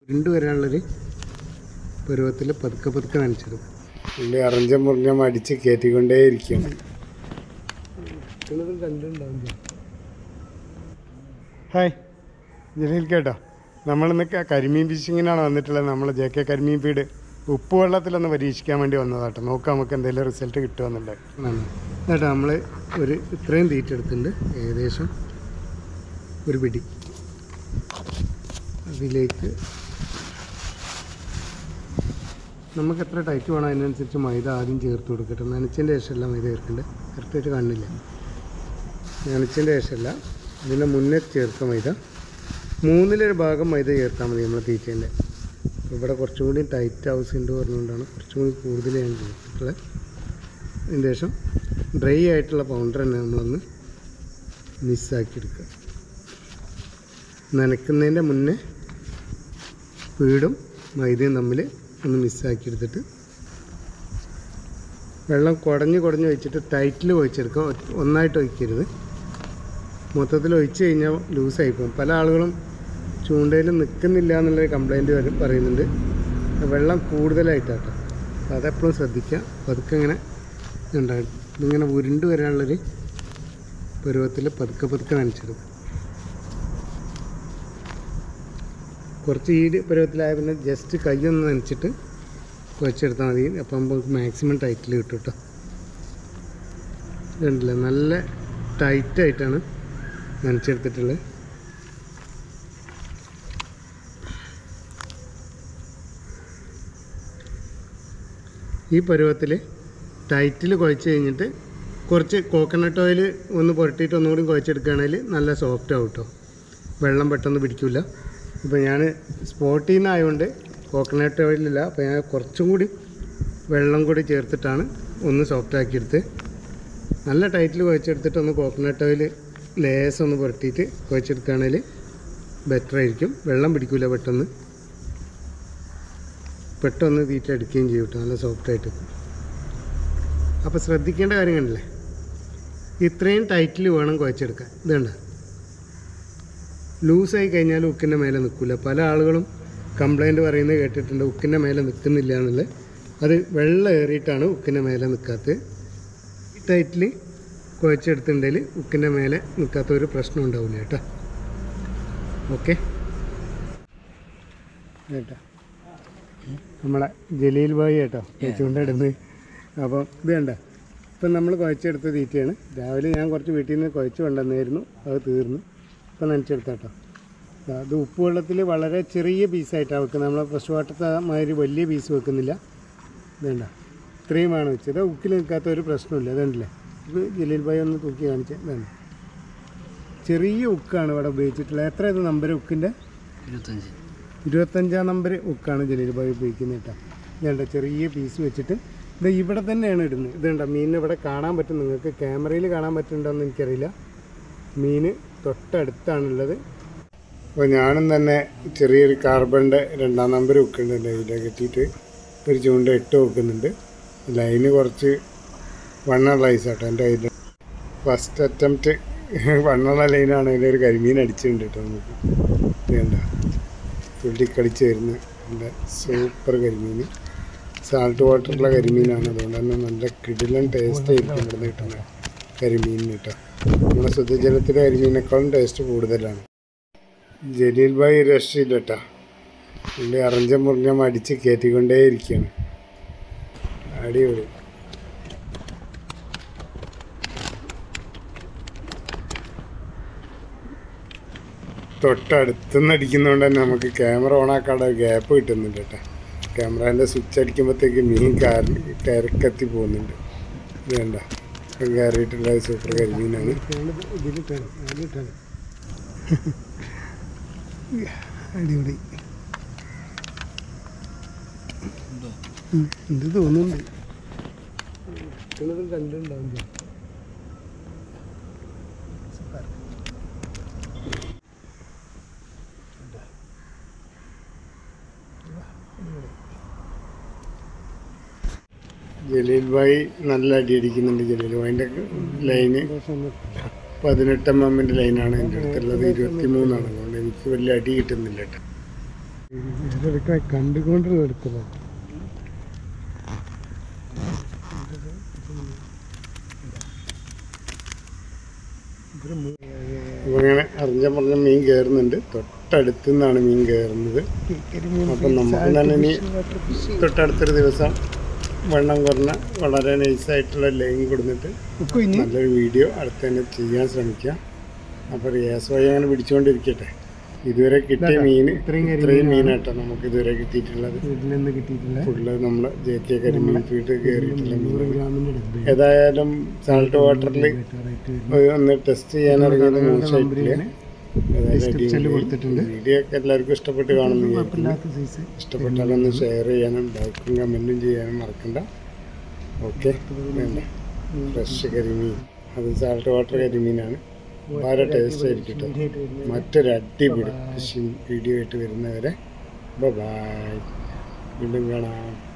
ഉരുണ്ട് വരാനുള്ളൊരു പരുവത്തിൽ പതുക്കെ പതുക്കെ നനച്ചെടുക്കും പുള്ളി അറഞ്ചം മുറിഞ്ഞം അടിച്ച് കയറ്റിക്കൊണ്ടേ ഇരിക്കുകയാണ് നിങ്ങളതും കണ്ടിട്ടുണ്ടാവും ഹായ് ജലീൽ കേട്ടോ നമ്മളിന്ന് ക- കരിമീൻ ഫിഷിങ്ങിനാണ് വന്നിട്ടുള്ളത് നമ്മൾ ജെ കെ കരിമീൻ ഫീഡ് ഉപ്പ് വെള്ളത്തിലൊന്ന് പരീക്ഷിക്കാൻ വേണ്ടി വന്നതാട്ടോ നോക്കാം നമുക്ക് എന്തെങ്കിലും റിസൾട്ട് കിട്ടുമെന്നുള്ളത് എന്നിട്ട് നമ്മൾ ഒരു ഇത്രയും തീറ്റ എടുത്തിട്ടുണ്ട് ഏകദേശം ഒരു പിടി അതിലേക്ക് നമുക്ക് എത്ര ടൈറ്റ് വേണം അതിനനുസരിച്ച് മൈദ ആദ്യം ചേർത്ത് കൊടുക്കട്ടെ നനച്ചതിൻ്റെ ശേഷമല്ല മൈദ ചേർക്കേണ്ടത് കറക്റ്റായിട്ട് കാണില്ല നനച്ചതിൻ്റെ ശേഷമല്ല ഇതിൻ്റെ മുന്നേ ചേർത്ത മൈദ മൂന്നിലൊരു ഭാഗം മൈദ ചേർത്താൽ മതി നമ്മൾ തീറ്റേൻ്റെ ഇവിടെ കുറച്ചും കൂടി ടൈറ്റ് ആവശ്യമുണ്ട് പറഞ്ഞുകൊണ്ടാണ് കുറച്ചും കൂടി കൂടുതൽ ഞാൻ ചേർത്തിട്ടുള്ളത് അതിന് ശേഷം ഡ്രൈ ആയിട്ടുള്ള പൗഡർ തന്നെ നമ്മളൊന്ന് മിക്സാക്കി എടുക്കുക നനയ്ക്കുന്നതിൻ്റെ മുന്നേ വീടും മൈദയും തമ്മിൽ ഒന്ന് മിക്സാക്കി എടുത്തിട്ട് വെള്ളം കുടഞ്ഞ് കുടഞ്ഞ് ഒഴിച്ചിട്ട് ടൈറ്റിൽ ഒഴിച്ചെടുക്കുക ഒറ്റ- ഒന്നായിട്ട് ഒഴിക്കരുത് മൊത്തത്തിൽ ഒഴിച്ച് കഴിഞ്ഞാൽ ലൂസായി പോകും പല ആളുകളും ചൂണ്ടയിൽ നിൽക്കുന്നില്ല എന്നുള്ളൊരു കംപ്ലൈൻറ്റ് വരും പറയുന്നുണ്ട് വെള്ളം കൂടുതലായിട്ടാട്ടോ അപ്പോൾ അതെപ്പോഴും ശ്രദ്ധിക്കുക പതുക്കെ ഇങ്ങനെ ഉണ്ടാകും ഇതിങ്ങനെ ഉരുണ്ട് വരാനുള്ളൊരു പരുവത്തിൽ പതുക്കെ പതുക്കെ നനച്ചെടുക്കും കുറച്ച് ഈ പരുവത്തിലായ പിന്നെ ജസ്റ്റ് കൈയൊന്ന് നനച്ചിട്ട് കുഴച്ചെടുത്താൽ മതി അപ്പം നമുക്ക് മാക്സിമം ടൈറ്റിൽ കിട്ടും കേട്ടോ കണ്ടില്ല നല്ല ടൈറ്റായിട്ടാണ് നനച്ചെടുത്തിട്ടുള്ളത് ഈ പരുവത്തിൽ ടൈറ്റിൽ കുഴച്ച് കഴിഞ്ഞിട്ട് കുറച്ച് കോക്കനട്ട് ഓയിൽ ഒന്ന് പുരട്ടിയിട്ട് ഒന്നുകൂടി കുഴച്ചെടുക്കുകയാണെങ്കിൽ നല്ല സോഫ്റ്റ് ആവും കേട്ടോ വെള്ളം പെട്ടെന്ന് പിടിക്കില്ല ഇപ്പോൾ ഞാൻ സ്പോട്ടിൽ നിന്നായതുകൊണ്ട് കോക്കനട്ട് ഓയിലില്ല അപ്പോൾ ഞാൻ കുറച്ചും കൂടി വെള്ളം കൂടി ചേർത്തിട്ടാണ് ഒന്ന് സോഫ്റ്റ് ആക്കിയെടുത്ത് നല്ല ടൈറ്റിൽ കുഴച്ചെടുത്തിട്ട് ഒന്ന് കോക്കനട്ട് ഓയിൽ ലേസ് ഒന്ന് പുരട്ടിയിട്ട് കുഴച്ചെടുക്കുകയാണെങ്കിൽ ബെറ്റർ ആയിരിക്കും വെള്ളം പിടിക്കില്ല പെട്ടെന്ന് പെട്ടെന്ന് തീറ്റ എടുക്കുകയും ചെയ്യും കേട്ടോ നല്ല സോഫ്റ്റായിട്ട് അപ്പോൾ ശ്രദ്ധിക്കേണ്ട കാര്യം കണ്ടില്ലേ ഇത്രയും ടൈറ്റിൽ വേണം കുഴച്ചെടുക്കാൻ ഇതുണ്ട് ലൂസായി കഴിഞ്ഞാൽ ഉക്കിൻ്റെ മേലെ നിൽക്കില്ല പല ആളുകളും കംപ്ലൈൻറ്റ് പറയുന്നത് കേട്ടിട്ടുണ്ട് ഉക്കിൻ്റെ മേലെ നിൽക്കുന്നില്ല എന്നുള്ളത് അത് വെള്ളം ഏറിയിട്ടാണ് ഉക്കിൻ്റെ മേലെ നിൽക്കാത്തത് ഈ ടൈറ്റിൽ കുഴച്ചെടുത്തിട്ടുണ്ടെങ്കിൽ ഉക്കിൻ്റെ മേലെ നിൽക്കാത്ത ഒരു പ്രശ്നം ഉണ്ടാവില്ല കേട്ടോ ഓക്കെ കേട്ടോ നമ്മളെ ജലീൽ ഭായി കേട്ടോ ചൂണ്ടിടുന്നത് അപ്പോൾ ഇത് കണ്ട ഇപ്പം നമ്മൾ കുഴച്ചെടുത്ത തീറ്റയാണ് രാവിലെ ഞാൻ കുറച്ച് വീട്ടിൽ നിന്ന് കുഴച്ച് കൊണ്ടുവന്നായിരുന്നു അത് തീർന്നു ഇപ്പം നനച്ചെടുത്താട്ടോ അത് ഉപ്പ് വെള്ളത്തിൽ വളരെ ചെറിയ പീസായിട്ടാണ് വെക്കുന്നത് നമ്മളെ ഫ്രഷ് വാട്ടത്തെ മാതിരി വലിയ പീസ് വെക്കുന്നില്ല ഇതേണ്ട ഇത്രയുമാണ് വെച്ചത് ഉക്കിൽ നിൽക്കാത്ത ഒരു പ്രശ്നമില്ല ഇതുണ്ടല്ലേ ഇത് ജലീൽ ഭായി ഒന്ന് തൂക്കി കാണിച്ചേ ഇതാണ് ചെറിയ ഉക്കാണ് ഇവിടെ ഉപയോഗിച്ചിട്ടുള്ളത് എത്ര ഇത് നമ്പർ ഉക്കിൻ്റെ ഇരുപത്തഞ്ച് ഇരുപത്തഞ്ചാം നമ്പർ ഉക്കാണ് ജലീൽ ഭായി ഉപയോഗിക്കുന്നത് കേട്ടോ ഇതേണ്ട ചെറിയ പീസ് വെച്ചിട്ട് ഇത് ഇവിടെ തന്നെയാണ് ഇടുന്നത് ഇതേണ്ട മീൻ ഇവിടെ കാണാൻ പറ്റും നിങ്ങൾക്ക് ക്യാമറയിൽ കാണാൻ പറ്റുന്നുണ്ടോ എന്ന് എനിക്കറിയില്ല മീൻ തൊട്ടടുത്താണുള്ളത് അപ്പോൾ ഞാനും തന്നെ ചെറിയൊരു കാർബണിൻ്റെ രണ്ടാം നമ്പർ വെക്കുന്നുണ്ട് ഇതിൽ കെട്ടിയിട്ട് ഒരു ചൂണ്ട ഇട്ട് വെക്കുന്നുണ്ട് ലൈന് കുറച്ച് വണ്ണുള്ള ഐസാട്ടോ എൻ്റെ കയ്യിൽ ഫസ്റ്റ് അറ്റംപ്റ്റ് വണ്ണുള്ള ലൈനാണ് അതിലൊരു കരിമീൻ അടിച്ചിട്ടുണ്ട് കേട്ടോ നമുക്ക് വേണ്ട തുള്ളിക്കളിച്ച് വരുന്ന നല്ല സൂപ്പർ കരിമീൻ സാൾട്ട് വാട്ടറുള്ള കരിമീനാണ് അതുകൊണ്ട് തന്നെ നല്ല കിടിലൻ ടേസ്റ്റ് ആയിരിക്കും ഇവിടുന്ന് കിട്ടുന്നത് കരിമീനിന് കേട്ടോ നമ്മുടെ ശുദ്ധജലത്തിലെ കരിമീനേക്കാളും ടേസ്റ്റ് കൂടുതലാണ് ജലീൽ ഭായി രക്ഷയില്ല കേട്ടോ പുള്ളി അറഞ്ചം മുറിഞ്ഞം അടിച്ച് കയറ്റിക്കൊണ്ടേ ഇരിക്കുകയാണ് അടിപൊളി തൊട്ടടുത്തുനിന്ന് അടിക്കുന്നതുകൊണ്ട് തന്നെ നമുക്ക് ക്യാമറ ഓണാക്കാനുള്ള ഗ്യാപ്പ് കിട്ടുന്നുണ്ട് കേട്ടോ ക്യാമറേൻ്റെ സ്വിച്ച് അടിക്കുമ്പോഴത്തേക്ക് മീൻ കയറി കയറിക്കത്തി പോകുന്നുണ്ട് ഇത് വേണ്ട കയറിയിട്ടുള്ള സൂപ്പർ കരിമീനാണ് ഇതിലിട്ടാണ് അതിലിട്ടാണ് അടിപൊളി ഉം, ഉണ്ട് തോന്നുന്നുണ്ട് നിങ്ങളതും കണ്ടിട്ടുണ്ടാവും ഞാൻ. സൂപ്പർ. ജലീൽ ഭായി നല്ല അടി അടിക്കുന്നുണ്ട് ജലീൽ ഭായിൻ്റെ ലൈന് പക്ഷെ ഒന്ന് പതിനെട്ട് എം എമ്മിൻ്റെ ലൈനാണ് എൻ്റെ അടുത്തുള്ളത് ഇരുപത്തി മൂന്നാണ് അതുകൊണ്ട് എനിക്ക് വലിയ അടി കിട്ടുന്നില്ല കേട്ടോ ഇതൊക്കെ കണ്ടുകൊണ്ട് എടുക്കുന്നത് അപ്പോൾ അങ്ങനെ അറിഞ്ഞ പറഞ്ഞ മീൻ കയറുന്നുണ്ട് തൊട്ടടുത്തു നിന്നാണ് മീൻ കയറുന്നത് അപ്പം നമുക്ക് തന്നെ ഇനി തൊട്ടടുത്തൊരു ദിവസം വെള്ളം കുറഞ്ഞ വളരെ നൈസായിട്ടുള്ള ലൈൻ കൊടുത്തിട്ട് നല്ലൊരു വീഡിയോ അടുത്ത് തന്നെ ചെയ്യാൻ ശ്രമിക്കാം അപ്പോൾ റിയാസ് വഴി അങ്ങനെ പിടിച്ചുകൊണ്ടിരിക്കട്ടെ ഇതുവരെ കിട്ടിയ മീൻ ഇത്രയും ഇത്രയും മീനാട്ടോ നമുക്ക് ഇതുവരെ കിട്ടിയിട്ടുള്ളത് വീട്ടിൽ നിന്ന് കിട്ടിയിട്ടില്ല ഫുള്ള് നമ്മൾ ജെ കെ കരിമീൻ ഫീഡ് കയറിയിട്ടുള്ള മീൻ നൂറ് ഗ്രാമിൻ്റെ ഡബ്ബ ഏതായാലും സാൾട്ട് വാട്ടറിൽ റേറ്റ് വരുന്നത് ഒന്ന് ടെസ്റ്റ് ചെയ്യാൻ ഇറങ്ങിയത് മോശമായിട്ടില്ല ഡിസ്ക്രിപ്ഷനിൽ കൊടുത്തിട്ടുണ്ട് വീഡിയോ ഒക്കെ എല്ലാവർക്കും ഇഷ്ടപ്പെട്ട് കാണുന്നു കുഴപ്പമില്ലാത്ത സൈസ് ഇഷ്ടപ്പെട്ടാലൊന്ന് ഷെയർ ചെയ്യാനും ലൈക്കും കമൻറ്റും ചെയ്യാനും മറക്കണ്ട ഓക്കെ വേണ്ട ഫ്രഷ് കരിമീൻ അത് സാൾട്ട് വാട്ടർ കരിമീനാണ് വളരെ ടേസ്റ്റ് ആയിരിക്കും കേട്ടോ മറ്റൊരു അടിപൊളി ഫിഷിംഗ് വീഡിയോ ആയിട്ട് വരുന്നവരെ ബൈ വീണ്ടും കാണാം